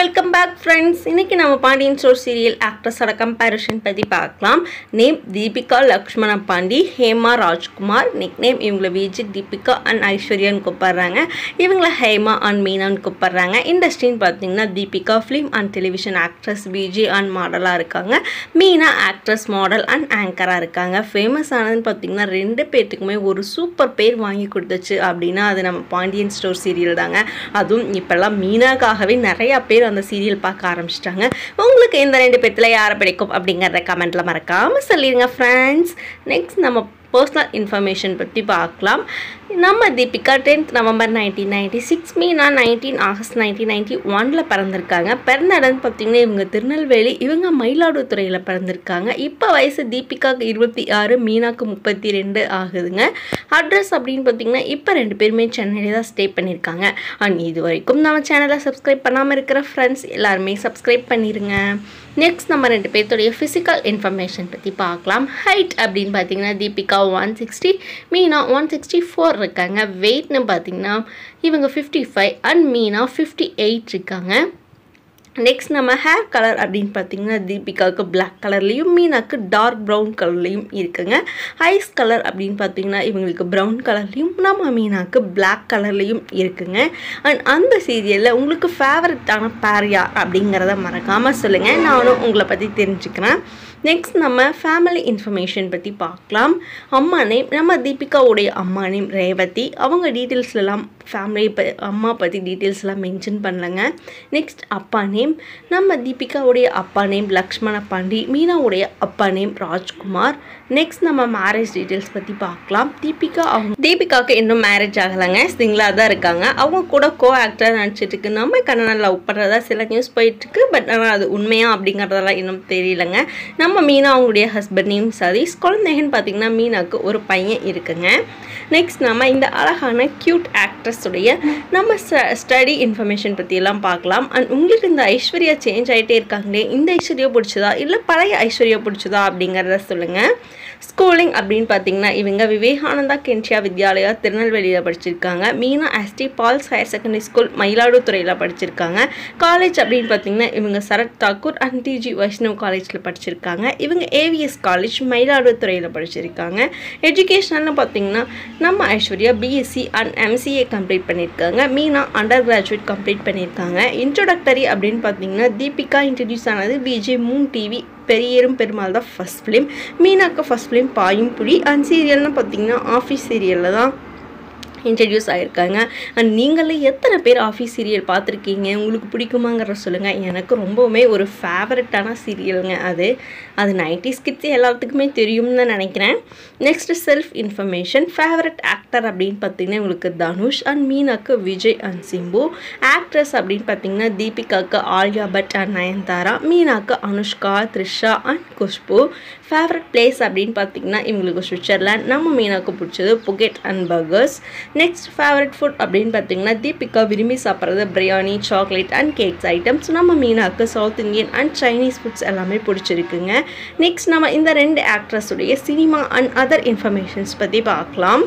welcome back friends இன்னைக்கு நம்ம Pandian store serial ஆக்ட்ரஸோட கம்பேரிஷன் பற்றி பார்க்கலாம் name Deepika Lakshmana Pandi Hema Rajkumar nick name இவங்களை விஜய் தீபிகா அண்ட் ஐஸ்வர்யான்னு கூப்பிட்றாங்க இவங்கள ஹேமா அண்ட் மீனான்னு கூப்பிட்றாங்க இண்டஸ்ட்ரின்னு பார்த்தீங்கன்னா Deepika film and television actress Vijay and மாடலாக இருக்காங்க மீனா ஆக்ட்ரஸ் மாடல் அண்ட் ஆங்கராக இருக்காங்க ஃபேமஸ் ஆனதுன்னு பார்த்தீங்கன்னா ரெண்டு பேர்த்துக்குமே ஒரு சூப்பர் பேர் வாங்கி கொடுத்துச்சு அப்படின்னா அது நம்ம பாண்டியன் ஸ்டோர் சீரியல் தாங்க அதுவும் இப்போல்லாம் மீனாக்காகவே நிறையா பேர் அந்த சீரியல் பார்க்க ஆரம்பிச்சிட்டாங்க உங்களுக்கு இந்த ரெண்டு பேர்த்தில் யாரை பிடிக்கும் அப்படிங்கிறத கமெண்ட்டில் மறக்காமல் சொல்லிடுங்க ஃப்ரெண்ட்ஸ் நெக்ஸ்ட் நம்ம பர்சனல் இன்ஃபர்மேஷன் பற்றி பார்க்கலாம் நம்ம Deepika tenth November nineteen ninety six Meena nineteen August nineteen ninety ஒனில் பிறந்திருக்காங்க பிறந்த இடம் பார்த்திங்கன்னா இவங்க திருநெல்வேலி இவங்க மயிலாடுதுறையில் பிறந்திருக்காங்க இப்போ வயசு தீபிகாவுக்கு இருபத்தி ஆறு மீனாக்கு முப்பத்தி ரெண்டு ஆகுதுங்க அட்ரஸ் அப்படின்னு பார்த்தீங்கன்னா இப்போ ரெண்டு பேருமே சென்னையில தான் ஸ்டே பண்ணியிருக்காங்க அண்ட் இது வரைக்கும் நம்ம சேனலை சப்ஸ்கிரைப் பண்ணாமல் இருக்கிற ஃப்ரெண்ட்ஸ் எல்லாருமே சப்ஸ்கிரைப் பண்ணிடுங்க நெக்ஸ்ட் நம்ம ரெண்டு பேர்த்துடைய ஃபிசிக்கல் இன்ஃபர்மேஷன் பற்றி பார்க்கலாம் ஹைட் அப்படின்னு பார்த்தீங்கன்னா Deepika one sixty Meena one sixty four இருக்காங்க வெயிட்னு பார்த்தீங்கன்னா இவங்க fifty five and Meena fifty eight இருக்காங்க நெக்ஸ்ட் நம்ம ஹேர் கலர் அப்படின்னு பார்த்தீங்கன்னா தீபிகாவுக்கு பிளாக் கலர்லேயும் மீனாக்கு டார்க் ப்ரௌன் கலர்லேயும் இருக்குங்க ஐஸ் கலர் அப்படின்னு பார்த்தீங்கன்னா இவங்களுக்கு ப்ரௌன் கலர்லேயும் நம்ம மீனாக்கு பிளாக் கலர்லேயும் இருக்குங்க அண்ட் அந்த சீரியலில் உங்களுக்கு ஃபேவரட்டான பேர் யார் அப்படிங்கிறத மறக்காமல் சொல்லுங்கள் நானும் உங்களை பற்றி தெரிஞ்சுக்கிறேன் நெக்ஸ்ட் நம்ம ஃபேமிலி இன்ஃபர்மேஷன் பற்றி பார்க்கலாம் அம்மா நேம் நம்ம தீபிகாவுடைய அம்மா நேம் ரேவதி அவங்க டீட்டெயில்ஸ்லாம் ஃபேமிலி ப அம்மா பற்றி டீட்டெயில்ஸ்லாம் மென்ஷன் பண்ணலங்க நெக்ஸ்ட் அப்பா நேம் நம்ம தீபிகாவுடைய அப்பா நேம் லக்ஷ்மண பாண்டி மீனாவுடைய அப்பா நேம் ராஜ்குமார் நெக்ஸ்ட் நம்ம மேரேஜ் டீட்டெயில்ஸ் பற்றி பார்க்கலாம் தீபிகா அவங்க தீபிகாவுக்கு இன்னும் மேரேஜ் ஆகலைங்க சிங்கிளாக தான் இருக்காங்க அவங்க கூட கோ ஆக்டர் நடிச்சிட்டு இருக்கு நம்ம கண்ணனை லவ் பண்ணுறதா சில நியூஸ் போயிட்டுருக்கு பட் ஆனால் அது உண்மையா அப்படிங்கிறதெல்லாம் இன்னும் தெரியலங்க நம்ம மீனா அவங்களுடைய ஹஸ்பண்ட் நேம் சதீஷ் குழந்தைகன்னு பார்த்தீங்கன்னா மீனாவுக்கு ஒரு பையன் இருக்குங்க நெக்ஸ்ட் நம்ம இந்த அழகான க்யூட் ஆக்ட்ரஸுடைய நம்ம ஸ்டடி இன்ஃபர்மேஷன் பற்றியெல்லாம் பார்க்கலாம் அண்ட் உங்களுக்கு இந்த ஐஸ்வர்யா சேஞ்ச் ஆகிட்டே இருக்காங்களே இந்த ஐஸ்வர்யா பிடிச்சதா இல்லை பழைய ஐஸ்வர்யா பிடிச்சதா அப்படிங்கிறத சொல்லுங்கள் ஸ்கூலிங் அப்படின்னு பார்த்தீங்கன்னா இவங்க விவேகானந்தா கென்ஷியா வித்யாலயா திருநெல்வேலியில் படிச்சிருக்காங்க Meena S T Paul's higher secondary school மயிலாடுதுறையில் படிச்சிருக்காங்க காலேஜ் அப்படின்னு பார்த்தீங்கன்னா இவங்க சரத் தாக்கூர் அண்ட் டிஜி வைஷ்ணவ் காலேஜில் படிச்சிருக்காங்க இவங்க ஏவிஎஸ் காலேஜ் மயிலாடுதுறையில் படிச்சிருக்காங்க எஜுகேஷனல்னு பார்த்தீங்கன்னா நம்ம Aishwarya B Sc and M C A complete பண்ணியிருக்காங்க மீனா அண்டர் கிராஜுவேட் கம்ப்ளீட் பண்ணியிருக்காங்க இன்ட்ரோடக்டரி அப்படின்னு பார்த்தீங்கன்னா தீபிகா இன்ட்ரடியூஸ் ஆனது விஜய் மூன் டிவி பெரியரும் பெருமாள் தான் ஃபஸ்ட் ஃபிலிம் மீனாக்கு first film Paayum Puli and சீரியல்னு பார்த்தீங்கன்னா ஆஃபீஸ் சீரியலில் தான் இன்ட்ரடியூஸ் ஆகிருக்காங்க அண்ட் நீங்களே எத்தனை பேர் ஆஃபீஸ் சீரியல் பார்த்துருக்கீங்க உங்களுக்கு பிடிக்குமாங்கிற சொல்லுங்கள் எனக்கு ரொம்பவுமே ஒரு ஃபேவரட்டான சீரியலுங்க அது அது நைன்டிஸ் கிட்ஸ் எல்லாத்துக்குமே தெரியும்னு தான் நினைக்கிறேன் next self information favourite actor அப்படின்னு பார்த்தீங்கன்னா உங்களுக்கு தனுஷ் அண்ட் மீனாக்கு விஜய் அண்ட் சிம்பு ஆக்ட்ரஸ் அப்படின்னு பார்த்தீங்கன்னா தீபிகாக்கு ஆலியா பட் அண்ட் நயன்தாரா மீனாக்கு Anushka Trisha and Khushbu favourite place அப்படின்னு பார்த்தீங்கன்னா இவங்களுக்கு சுவிட்சர்லாண்ட் நம்ம மீனாக்கு பிடிச்சது Phuket and burgers next favourite food அப்படின்னு பார்த்தீங்கன்னா தீபிகா விரும்பி சாப்பிட்றது biryani chocolate and cakes items நம்ம மீனாக்கு south Indian and Chinese foods எல்லாமே பிடிச்சிருக்குங்க நெக்ஸ்ட் நம்ம இந்த ரெண்டு ஆக்ட்ரஸுடைய சினிமா அண்ட் அதர் இன்ஃபர்மேஷன்ஸ் பற்றி பார்க்கலாம்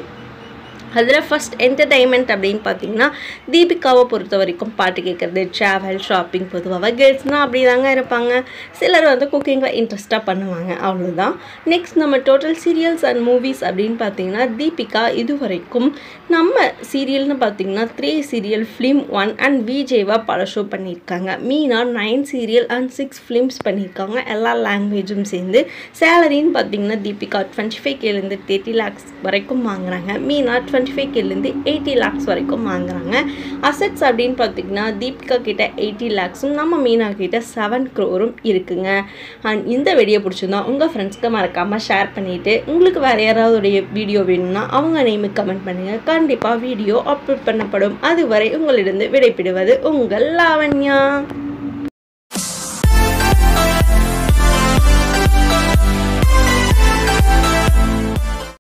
அதில் ஃபஸ்ட் என்டர்டைன்மெண்ட் அப்படின்னு பார்த்தீங்கன்னா தீபிகாவை பொறுத்த வரைக்கும் பாட்டு கேட்குறது ட்ராவல் ஷாப்பிங் பொதுவாக கேர்ள்ஸ்னால் அப்படி தாங்க இருப்பாங்க சிலர் வந்து குக்கிங்கில் இன்ட்ரெஸ்ட்டாக பண்ணுவாங்க அவ்வளோதான் நெக்ஸ்ட் நம்ம டோட்டல் சீரியல்ஸ் அண்ட் மூவிஸ் அப்படின்னு பார்த்தீங்கன்னா தீபிகா இது வரைக்கும் நம்ம சீரியல்னு பார்த்தீங்கன்னா three serial film one and விஜேவாக பல ஷோ பண்ணியிருக்காங்க Meena nine serial and six films பண்ணியிருக்காங்க எல்லா லாங்குவேஜும் சேர்ந்து சேலரின்னு பார்த்தீங்கன்னா தீபிகா டுவெண்ட்டி ஃபைவ் கேலேருந்து தேர்ட்டி லேக்ஸ் வரைக்கும் வாங்குறாங்க மீனா டுவெண்ட்டி ஃபைவ் கேலேருந்து எயிட்டி லேக்ஸ் வரைக்கும் வாங்குறாங்க அசட்ஸ் அப்படின்னு பார்த்தீங்கன்னா தீபிகா கிட்ட எயிட்டி லேக்ஸும் நம்ம மீனா கிட்ட செவன் க்ரோரும் இருக்குங்க அண்ட் இந்த வீடியோ பிடிச்சிருந்தா உங்கள் ஃப்ரெண்ட்ஸ்க்கு மறக்காமல் ஷேர் பண்ணிவிட்டு உங்களுக்கு வேறு யாராவதுடைய வீடியோ வேணும்னா அவங்க நேமுக்கு கமெண்ட் பண்ணுங்கள் கண்டிப்பாக வீடியோ அப்லோட் பண்ணப்படும் அதுவரை உங்களிடம் விடைபெறுவது உங்கள் லாவண்யா